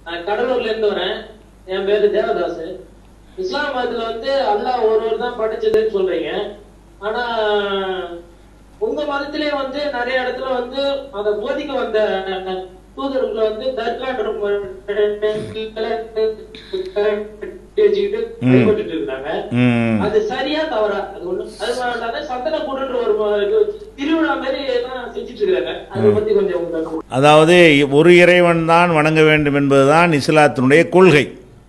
நான் கடலூர்ல இருந்து வரேன் என் பேரு தேவதாஸ் இஸ்லாம் மதத்துல வந்து அல்லாஹ் ஒருவர் தான் படைச்சதுன்னு சொல்றீங்க ஆனா உங்க மதத்திலே வந்து நிறைய இடத்துல வந்து அந்த போதிக்க வந்த தூதர்களை வந்து தர்கான்ற வச்சுக்கிட்டு வழிபட்டுட்டு இருக்காங்க ம் அது சரியா தவறா அது ஒண்ணு அது மாதிரி சந்தன கூடுன்ற ஒரு ம- இது திருவிழா மாதிரி எல்லாம் செஞ்சுட்டு இருக்காங்க அதை பத்தி கொஞ்சம் உங்களுக்கு அதாவது ஒரு இறைவன் தான் வணங்க வேண்டும் என்பதுதான் இஸ்லாத்தினுடைய கொள்கை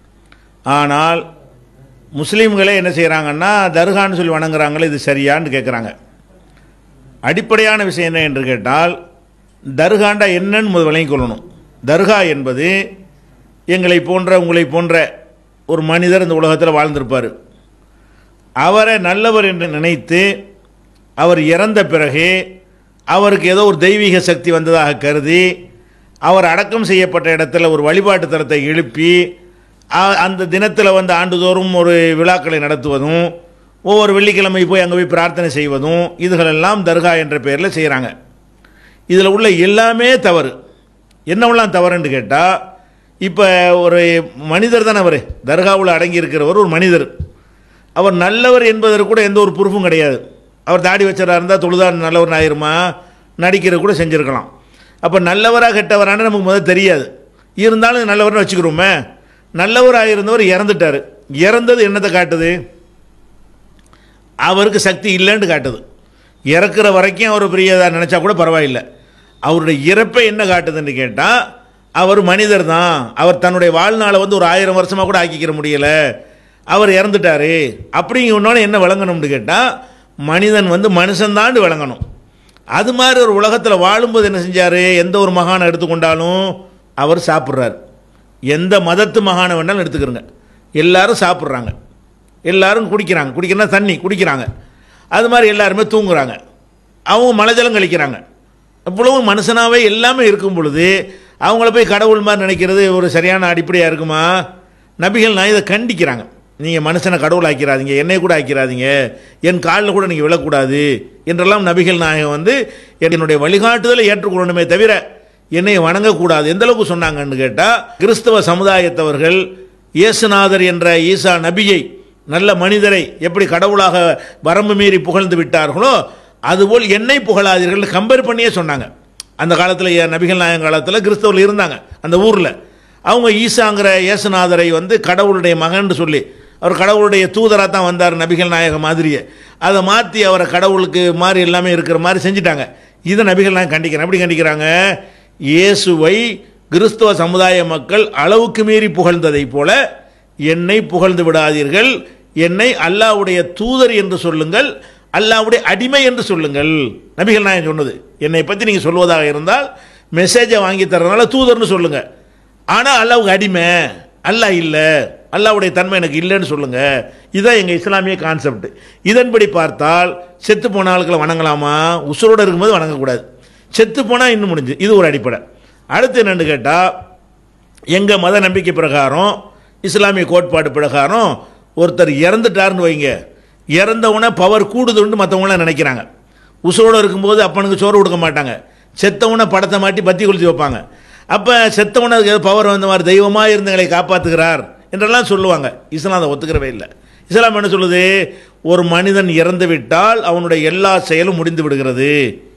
ஆனால் முஸ்லீம்களே என்ன செய்கிறாங்கன்னா தர்கான்னு சொல்லி வணங்குறாங்களே இது சரியான்னு கேட்குறாங்க அடிப்படையான விஷயம் என்ன என்று கேட்டால் தர்காண்டா என்னன்னு முதல் விளங்கிக் கொள்ளணும் தர்கா என்பது எங்களை போன்ற உங்களை போன்ற ஒரு மனிதர் இந்த உலகத்தில் வாழ்ந்திருப்பார் அவரை நல்லவர் என்று நினைத்து அவர் இறந்த பிறகு அவருக்கு ஏதோ ஒரு தெய்வீக சக்தி வந்ததாக கருதி அவர் அடக்கம் செய்யப்பட்ட இடத்துல ஒரு வழிபாட்டு தலத்தை எழுப்பி அ- அந்த தினத்தில் வந்து ஆண்டுதோறும் ஒரு விழாக்களை நடத்துவதும் ஒவ்வொரு வெள்ளிக்கிழமை போய் அங்கே போய் பிரார்த்தனை செய்வதும் இதுகளெல்லாம் தர்கா என்ற பெயரில் செய்கிறாங்க இதில் உள்ள எல்லாமே தவறு என்னவெல்லாம் தவறுன்னு கேட்டால் இப்போ ஒரு மனிதர் தானே அவர் தர்காவில் அடங்கி இருக்கிறவர் ஒரு மனிதர் அவர் நல்லவர் என்பதற்கு கூட எந்த ஒரு ப்ரூஃபும் கிடையாது அவர் தாடி வச்சரா இருந்தால் தொழுதான் நல்லவர் ஆயிருமா நடிக்கிறது கூட செஞ்சுருக்கலாம் அப்போ நல்லவரா கெட்டவரான்னு நமக்கு முதல்ல தெரியாது இருந்தாலும் நல்லவர்னு வச்சுக்கிறோமே நல்லவராக இருந்தவர் இறந்துட்டார் இறந்தது என்னத்தை காட்டுது அவருக்கு சக்தி இல்லைன்னு காட்டுது இறக்குற வரைக்கும் அவர் பெரியதாக நினச்சா கூட பரவாயில்லை அவருடைய இறப்பை என்ன காட்டுதுன்னு கேட்டால் அவர் மனிதர் தான் அவர் தன்னுடைய வாழ்நாளை வந்து ஒரு ஆயிரம் வருஷமாக கூட ஆக்கிக்கிற முடியலை அவர் இறந்துட்டாரு அப்படிங்கன்னொன்னே என்ன விளங்கணும்னு கேட்டால் மனிதன் வந்து மனுஷன்தாண்டு விளங்கணும் அது மாதிரி ஒரு உலகத்தில் வாழும்போது என்ன செஞ்சார் எந்த ஒரு மகானை எடுத்துக்கொண்டாலும் அவர் சாப்பிட்றாரு எந்த மதத்து மகானை வேணாலும் எடுத்துக்கிறங்க எல்லாரும் சாப்பிட்றாங்க எல்லாரும் குடிக்கிறாங்க குடிக்கிறனா தண்ணி குடிக்கிறாங்க அது மாதிரி எல்லாருமே தூங்குறாங்க அவங்க மலைஜலம் கழிக்கிறாங்க இவ்வளவு மனுஷனாவே எல்லாமே இருக்கும் பொழுது அவங்கள போய் கடவுள் மாதிரி நினைக்கிறது ஒரு சரியான அடிப்படையாக இருக்குமா நபிகள் நான் இதை கண்டிக்கிறாங்க நீங்கள் மனுஷனை கடவுள் ஆக்கிறாதீங்க என்னை கூட ஆக்கிறாதீங்க என் காலில் கூட நீங்கள் விழக்கூடாது என்றெல்லாம் நபிகள் நாயகம் வந்து என்னுடைய வழிகாட்டுதலை ஏற்றுக்கொள்ளணுமே தவிர என்னை வணங்கக்கூடாது எந்த அளவுக்கு சொன்னாங்கன்னு கேட்டால் கிறிஸ்தவ சமுதாயத்தவர்கள் இயேசுநாதர் என்ற ஈசா நபியை நல்ல மனிதரை எப்படி கடவுளாக வரம்பு மீறி புகழ்ந்து விட்டார்களோ அதுபோல் என்னை புகழாதீர்கள் கம்பேர் பண்ணியே சொன்னாங்க அந்த காலத்தில் நபிகள் நாயகம் காலத்தில் கிறிஸ்தவர்கள் இருந்தாங்க அந்த ஊரில் அவங்க ஈசாங்கிற இயேசுநாதரை வந்து கடவுளுடைய மகன் சொல்லி அவர் கடவுளுடைய தூதராக தான் வந்தார் நபிகள் நாயகம் மாதிரியே அதை மாற்றி அவரை கடவுளுக்கு மாதிரி எல்லாமே இருக்கிற மாதிரி செஞ்சிட்டாங்க இதை நபிகள் நாயகம் கண்டிக்கிறேன் எப்படி கண்டிக்கிறாங்க இயேசுவை கிறிஸ்தவ சமுதாய மக்கள் அளவுக்கு மீறி புகழ்ந்ததைப் போல என்னை புகழ்ந்து விடாதீர்கள் என்னை அல்லாஹ்வுடைய தூதர் என்று சொல்லுங்கள் அல்லாஹ்வுடைய அடிமை என்று சொல்லுங்கள் நபிகள் நாயகம் சொன்னது என்னை பற்றி நீங்கள் சொல்வதாக இருந்தால் மெசேஜை வாங்கி தரதுனால தூதர்னு சொல்லுங்க ஆனால் அல்லாவுக்கு அடிமை அல்லாஹ் இல்லை அல்லாஹ்வுடைய தன்மை எனக்கு இல்லைன்னு சொல்லுங்க இதுதான் எங்கள் இஸ்லாமிய கான்செப்ட் இதன்படி பார்த்தால் செத்து போன ஆட்களை வணங்கலாமா உசுரோடு இருக்கும்போது வணங்கக்கூடாது செத்து போனால் இன்னும் முடிஞ்சு இது ஒரு அடிப்படை அடுத்து என்னன்னு கேட்டால் எங்கள் மத நம்பிக்கை பிரகாரம் இஸ்லாமிய கோட்பாடு பிரகாரம் ஒருத்தர் இறந்துட்டாருன்னு வைங்க இறந்தவனை பவர் கூடுதுன்னு மற்றவங்களாம் நினைக்கிறாங்க உசுரோடு இருக்கும்போது அப்பனுக்கு சோறு கொடுக்க மாட்டாங்க செத்தவனை படத்தை மாட்டி பத்தி கொளுத்தி வைப்பாங்க அப்போ செத்தவனுக்கு பவர் வந்த மாதிரி தெய்வமாக இருந்தங்களை காப்பாற்றுகிறார் என்றெல்லாம் சொல்லுவாங்க இஸ்லாம் அதை ஒத்துக்கிறவே இல்லை இஸ்லாம் என்ன சொல்லுது ஒரு மனிதன் இறந்து விட்டால் அவனுடைய எல்லா செயலும் முடிந்து விடுகிறது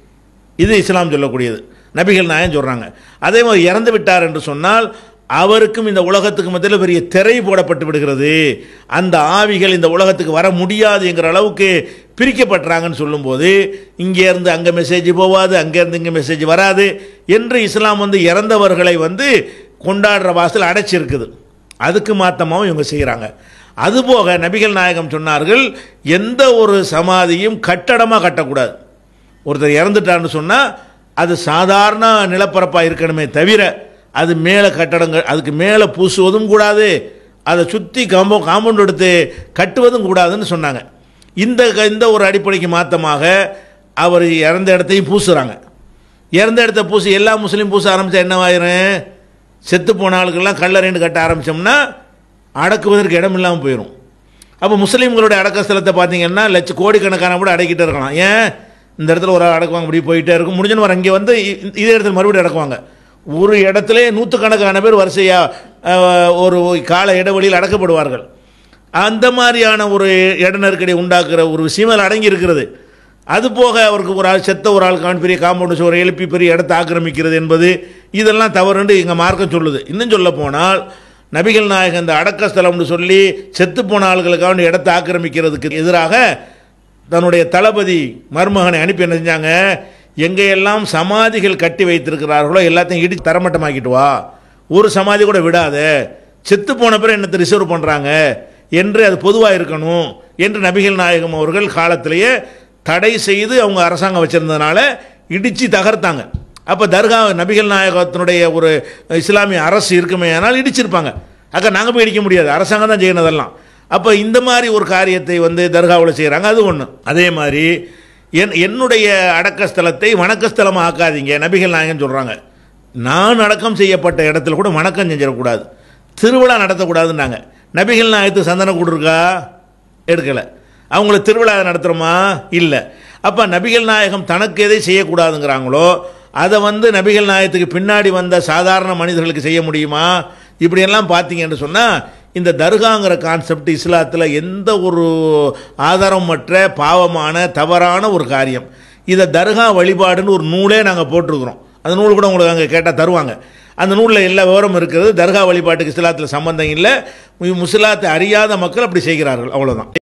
இது இஸ்லாம் சொல்லக்கூடியது நபிகள் நாயன் சொல்கிறாங்க அதே மாதிரி இறந்து விட்டார் என்று சொன்னால் அவருக்கும் இந்த உலகத்துக்கு மத்தியில் பெரிய திரை போடப்பட்டு விடுகிறது அந்த ஆவிகள் இந்த உலகத்துக்கு வர முடியாது என்கிற அளவுக்கு பிரிக்கப்பட்டுறாங்கன்னு சொல்லும்போது இங்கேருந்து அங்கே மெசேஜ் போகாது அங்கேருந்து இங்கே மெசேஜ் வராது என்று இஸ்லாம் வந்து இறந்தவர்களை வந்து கொண்டாடுற வாசல் அடைச்சிருக்குது அதுக்கு மாத்தமாகவும் இவங்க செய்கிறாங்க அதுபோக நபிகள் நாயகம் சொன்னார்கள் எந்த ஒரு சமாதியும் கட்டடமாக கட்டக்கூடாது ஒருத்தர் இறந்துட்டான்னு சொன்னால் அது சாதாரண நிலப்பரப்பாக இருக்கணுமே தவிர அது மேலே கட்டடங்கள் அதுக்கு மேலே பூசுவதும் கூடாது அதை சுற்றி காம்போ காம்பவுண்ட் எடுத்து கட்டுவதும் கூடாதுன்னு சொன்னாங்க இந்த இந்த ஒரு அடிப்படைக்கு மாற்றமாக அவர் இறந்த இடத்தையும் பூசுகிறாங்க இறந்த இடத்த பூசி எல்லா முஸ்லீம் பூச ஆரம்பித்தா என்னவாயிரும் செத்து போன ஆளுக்கெல்லாம் கல்லறைன்னு கட்ட ஆரம்பித்தோம்னா அடக்குவதற்கு இடம் இல்லாமல் போயிடும் அப்போ முஸ்லீம்களுடைய அடக்க ஸ்தலத்தை பார்த்தீங்கன்னா லட்ச கோடிக்கணக்கான கூட அடக்கிட்டே இருக்கலாம் ஏன் இந்த இடத்துல ஒரு ஆள் அடக்குவாங்க இப்படி போயிட்டே இருக்கும் முடிஞ்சன்னு வர இங்கே வந்து இ- இதே இடத்துல மறுபடியும் அடக்குவாங்க ஒரு இடத்துல நூற்றுக்கணக்கான பேர் வரிசையாக அஹ், ஒரு கால இடைவெளியில் அடக்கப்படுவார்கள் அந்த மாதிரியான ஒரு இட நெருக்கடி உண்டாக்குற ஒரு விஷயம் அதில் அடங்கி இருக்கிறது அது போக அவருக்கு ஒரு ஆள் செத்த ஒரு ஆள் கான் பெரிய காம்பவுண்டு சுவரை எழுப்பி பெரிய இடத்தை ஆக்கிரமிக்கிறது என்பது இதெல்லாம் தவறுன்னு எங்கள் மார்க்கம் சொல்லுது இன்னும் சொல்ல போனால் நபிகள் நாயகம் இந்த அடக்கஸ்தலம்னு சொல்லி செத்து போன ஆளுகளுக்காக வேண்டி இடத்தை ஆக்கிரமிக்கிறதுக்கு எதிராக தன்னுடைய தளபதி மருமகனை அனுப்பி என்ன செஞ்சாங்க எங்கெல்லாம் சமாதிகள் கட்டி வைத்திருக்கிறார்களோ எல்லாத்தையும் இடி தரமட்டமாக்கிட்டு வா ஒரு சமாதி கூட விடாத செத்து போன பிறகு என்னத்தை ரிசர்வ் பண்ணுறாங்க என்று அது பொதுவாக இருக்கணும் என்று நபிகள் நாயகம் அவர்கள் காலத்திலேயே தடை செய்து அவங்க அரசாங்கம் வச்சிருந்ததுனால இடித்து தகர்த்தாங்க அப்போ தர்கா நபிகள் நாயகத்தினுடைய ஒரு இஸ்லாமிய அரசு இருக்குமே ஆனால் இடிச்சிருப்பாங்க அக்கா நாங்கள் போய் இடிக்க முடியாது அரசாங்கம் தான் செய்யணும் அதெல்லாம் அப்போ இந்த மாதிரி ஒரு காரியத்தை வந்து தர்காவில் செய்கிறாங்க அது ஒன்று அதே மாதிரி என் என்னுடைய அடக்கஸ்தலத்தை வணக்கஸ்தலமாக ஆக்காதீங்க நபிகள் நாயகன் சொல்கிறாங்க நான் அடக்கம் செய்யப்பட்ட இடத்துல கூட வணக்கம் செஞ்சிடக்கூடாது திருவிழா நடத்தக்கூடாதுன்னாங்க நபிகள் நாயகத்துக்கு சந்தனம் கொடுருக்கா எடுக்கலை அவங்கள திருவிழா நடத்துகிறோமா இல்லை அப்போ நபிகள் நாயகம் தனக்கு எதை செய்யக்கூடாதுங்கிறாங்களோ அதை வந்து நபிகள் நாயகத்துக்கு பின்னாடி வந்த சாதாரண மனிதர்களுக்கு செய்ய முடியுமா இப்படியெல்லாம் பார்த்தீங்கன்னு சொன்னால் இந்த தர்காங்கிற கான்செப்ட் இஸ்லாத்தில் எந்த ஒரு ஆதாரமற்ற பாவமான தவறான ஒரு காரியம் இதை தர்கா வழிபாடுன்னு ஒரு நூலே நாங்கள் போட்டிருக்கிறோம் அந்த நூல் கூட உங்களுக்கு அங்கே கேட்டால் தருவாங்க அந்த நூலில் எல்லா விவரம் இருக்கிறது தர்கா வழிபாட்டுக்கு இஸ்லாத்தில் சம்பந்தம் இல்லை முஸ்லாத்தை அறியாத மக்கள் அப்படி செய்கிறார்கள் அவ்வளவுதான்